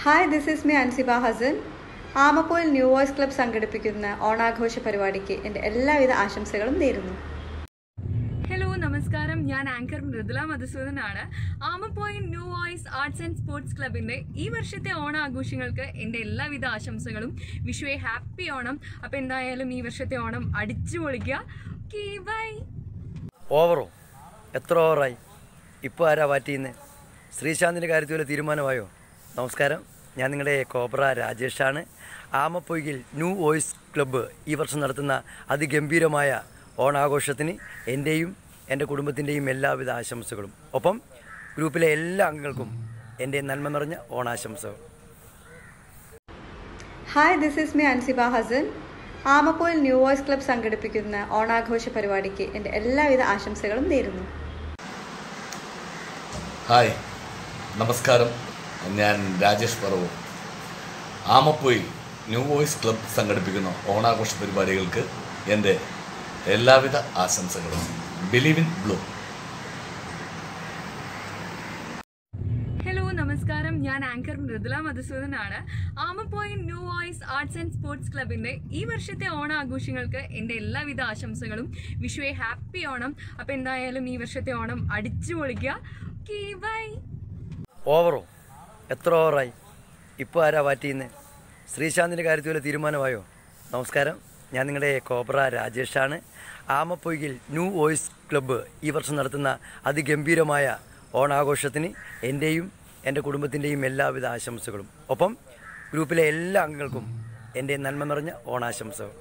hi this is me Ansiba Hasan Amappoyil new voice club സംഘടിപ്പിക്കുന്ന ഓണാഘോഷ പരിപാടിക്ക് എൻ്റെ എല്ലാവിധ ആശംസകളും നേരുന്നു ഹലോ നമസ്കാരം ഞാൻ ആങ്കർ മൃദുല മധുസൂദനാണ് ആമപ്പോയിന്റ് new voice arts and sports ക്ലബിന്റെ ഈ വർഷത്തെ ഓണ ആഘോഷങ്ങൾക്ക് എൻ്റെ എല്ലാവിധ ആശംസകളും വിഷുവെ ഹാപ്പി ഓണം അപ്പോൾ എന്തായാലും ഈ വർഷത്തെ ഓണം അടിച്ചു പൊളിക്കുക ഓക്കെ ബൈ ഓവറോ എത്ര ഓവറായി ഇപ്പോൾ ആരാ വാറ്റിയുന്നത് ശ്രീശാന്തിൻ്റെ കാര്യത്തിൽ വല്ല തീരുമാനമായോ നമസ്കാരം ഞാൻ നിങ്ങളുടെ കോബ്ര രാജേഷാണ് ആമപ്പൊയ്കിൽ ന്യൂ വോയിസ് ക്ലബ്ബ് ഈ വർഷം നടത്തുന്ന അതിഗംഭീരമായ ഓണാഘോഷത്തിന് എൻ്റെയും എൻ്റെ കുടുംബത്തിൻ്റെയും എല്ലാവിധ ആശംസകളും ഒപ്പം ഗ്രൂപ്പിലെ എല്ലാ അംഗങ്ങൾക്കും എൻ്റെ നന്മ നിറഞ്ഞ ഓണാശംസകൾ hi this is me Ansiba Hasan Amappoyil new voice club സംഘടിപ്പിക്കുന്ന ഓണാഘോഷ പരിപാടിക്ക് എൻ്റെ എല്ലാവിധ ആശംസകളും നേരുന്നു ഹായ് നമസ്കാരം ഞാൻ Rajesh Paravu Amappoyil new voice club സംഘടിപ്പിക്കുന്ന ഓണാഘോഷ പരിപാടികൾക്ക് എൻ്റെ എല്ലാവിധ ആശംസകളും ബിലീവ് ഇൻ ബ്ലൂ ഹലോ നമസ്കാരം ഞാൻ ആങ്കർ മൃദുല മധുസൂദനാണ് ആമപ്പോയിന്റ് new voice arts and sports ക്ലബിന്റെ ഈ വർഷത്തെ ഓണ ആഘോഷങ്ങൾക്ക് എൻ്റെ എല്ലാവിധ ആശംസകളും വിഷുവെ ഹാപ്പി ഓണം അപ്പോൾ എന്തായാലും ഈ വർഷത്തെ ഓണം അടിച്ചു പൊളിക്കുക ഓക്കെ ബൈ ഓവറോ എത്ര ഓവറായി ഇപ്പോൾ ആരാ വാറ്റിയുന്നത് ശ്രീശാന്തിൻ്റെ കാര്യത്തിൽ വല്ല തീരുമാനമായോ നമസ്കാരം ഞാൻ നിങ്ങളുടെ കോബ്ര രാജേഷാണ് ആമപ്പൊയ്കിൽ ന്യൂ വോയിസ് ക്ലബ്ബ് ഈ വർഷം നടത്തുന്ന അതിഗംഭീരമായ ഓണാഘോഷത്തിന് എൻ്റെയും എൻ്റെ കുടുംബത്തിൻ്റെയും എല്ലാവിധ ആശംസകളും ഒപ്പം ഗ്രൂപ്പിലെ എല്ലാ അംഗങ്ങൾക്കും എൻ്റെ നന്മ നിറഞ്ഞ ഓണാശംസകൾ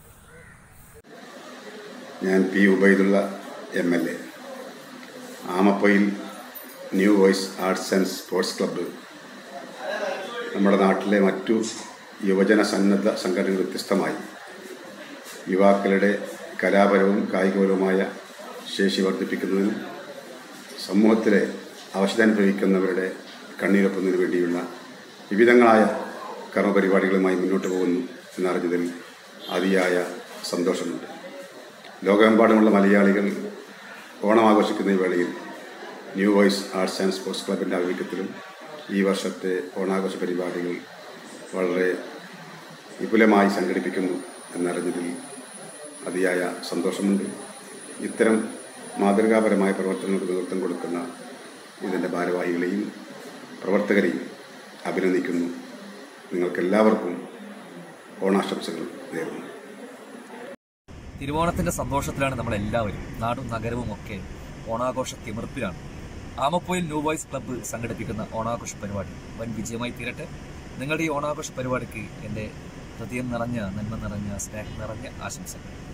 ഞാൻ P Ubaidulla M L A Amappoyil new voice arts and sports club നമ്മുടെ നാട്ടിലെ മറ്റു യുവജന സന്നദ്ധ സംഘടനകൾ വ്യത്യസ്തമായി യുവാക്കളുടെ കലാപരവും കായികപരവുമായ ശേഷി വർദ്ധിപ്പിക്കുന്നതിനും സമൂഹത്തിലെ അവശതനുഭവിക്കുന്നവരുടെ കണ്ണീരൊപ്പുന്നതിനു വേണ്ടിയുള്ള വിവിധങ്ങളായ കർമ്മപരിപാടികളുമായി മുന്നോട്ട് പോകുന്നു എന്നറിഞ്ഞതിൽ അതിയായ സന്തോഷമുണ്ട് ലോകമെമ്പാടുമുള്ള മലയാളികൾ ഓണം ആഘോഷിക്കുന്ന ഈ വേളയിൽ new voice arts and sports ക്ലബിൻ്റെ ആഭിമുഖ്യത്തിലും ഈ വർഷത്തെ ഓണാഘോഷ പരിപാടികൾ വളരെ വിപുലമായി സംഘടിപ്പിക്കുന്നു എന്നറിഞ്ഞതിൽ അതിയായ സന്തോഷമുണ്ട് ഇത്തരം മാതൃകാപരമായ പ്രവർത്തനങ്ങൾക്ക് നേതൃത്വം കൊടുക്കുന്ന ഇതിൻ്റെ ഭാരവാഹികളെയും പ്രവർത്തകരെയും അഭിനന്ദിക്കുന്നു നിങ്ങൾക്കെല്ലാവർക്കും ഓണാശംസകൾ നേരുന്നു തിരുവോണത്തിന്റെ സന്തോഷത്തിലാണ് നമ്മൾ എല്ലാവരും നാടും നഗരവും ഒക്കെ ഓണാഘോഷ തിമിർപ്പിലാണ് ആമപ്പോയിൽ ന്യൂ വോയ്സ് ക്ലബ്ബ് സംഘടിപ്പിക്കുന്ന ഓണാഘോഷ പരിപാടി വൻ വിജയമായി തീരട്ടെ നിങ്ങളുടെ ഈ ഓണാഘോഷ പരിപാടിക്ക് എൻ്റെ ഹൃദയം നിറഞ്ഞ നന്മ നിറഞ്ഞ സ്നേഹം നിറഞ്ഞ ആശംസകൾ